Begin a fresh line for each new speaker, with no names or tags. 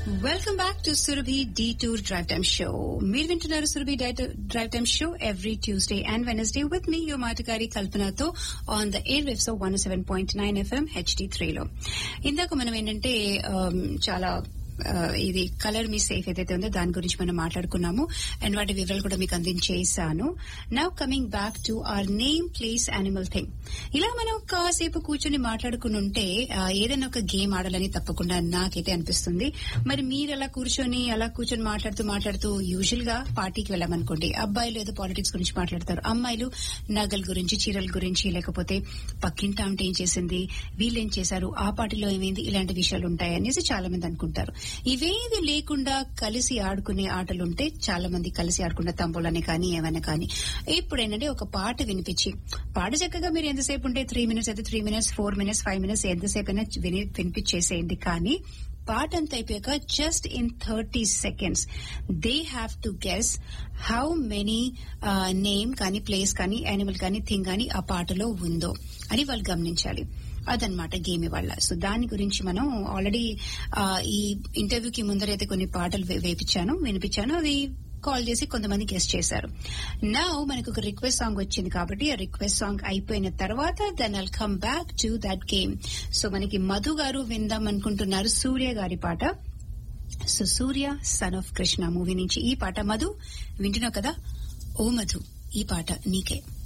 welcome back to Surabhi the tour drive time show మీరు వింటున్నారు Surabhi drive time show every Tuesday and Wednesday with మీ యో మాటగారి కల్పనతో on the air waves one seven point nine FM HD త్రీలో ఇందాక మనం ఏంటంటే um, చాలా uh, ఇది కలర్ మీ సేఫ్ ఏదైతే ఉందో దాని గురించి మనం మాట్లాడుకున్నాము అండ్ వాటి వివరాలు కూడా మీకు అందించేసాను now coming back to our name place animal thing ఇలా మనం కాసేపు కూర్చొని మాట్లాడుకుని ఉంటే ఆ, ఏదైనా ఒక గేమ్ ఆడాలని తప్పకుండా నాకైతే అనిపిస్తుంది మరి మీరు అలా కూర్చొని అలా కూర్చొని మాట్లాడుతూ మాట్లాడుతూ యూజువల్ గా పార్టీకి వెళ్ళామనుకోండి అబ్బాయిలు ఏదో పాలిటిక్స్ గురించి మాట్లాడతారు అమ్మాయిలు నగల గురించి చీరల గురించి లేకపోతే పక్కింటి ఆమె ఏం చేసింది వీళ్ళేం చేశారు ఆ పార్టీలో ఏమైంది ఇలాంటి విషయాలు ఉంటాయి అనేసి చాలా మంది అనుకుంటారు ఇవేవి లేకుండా కలిసి ఆడుకునే ఆటలుంటే చాలా మంది కలిసి ఆడుకున్న తంబోలనే కానీ ఏమైనా కానీ ఇప్పుడు ఏంటంటే ఒక పాట వినిపించి పాట చక్కగా మీరు ఎంతసేపు ఉంటే త్రీ మినిట్స్ అయితే three minutes four minutes five minutes ఎంతసేపు అయినా విని వినిపించేసేయండి కానీ పాట అంతా అయిపోయాక just in thirty seconds they have to guess how many name కానీ ప్లేస్ కానీ యానిమల్ కానీ థింగ్ కానీ ఆ పాటలో ఉందో అని వాళ్ళు గమనించాలి అదనమాట గేమ్ ఇవాళ సో దాని గురించి మనం ఆల్రెడీ ఈ ఇంటర్వ్యూకి ముందరైతే కొన్ని పాటలు వే- వేపించాను వినిపించాను అవి కాల్ చేసి కొంతమంది గెస్ట్ చేశారు నా మనకు ఒక రిక్వెస్ట్ సాంగ్ వచ్చింది కాబట్టి ఆ రిక్వెస్ట్ సాంగ్ అయిపోయిన తర్వాత then I'll come back to that game so మనకి మధు గారు విందాం అనుకుంటున్నారు సూర్య గారి పాట so Surya son of Krishna movie నుంచి ఈ పాట మధు వింటున్నావు కదా ఓ మధు ఈ పాట నీకే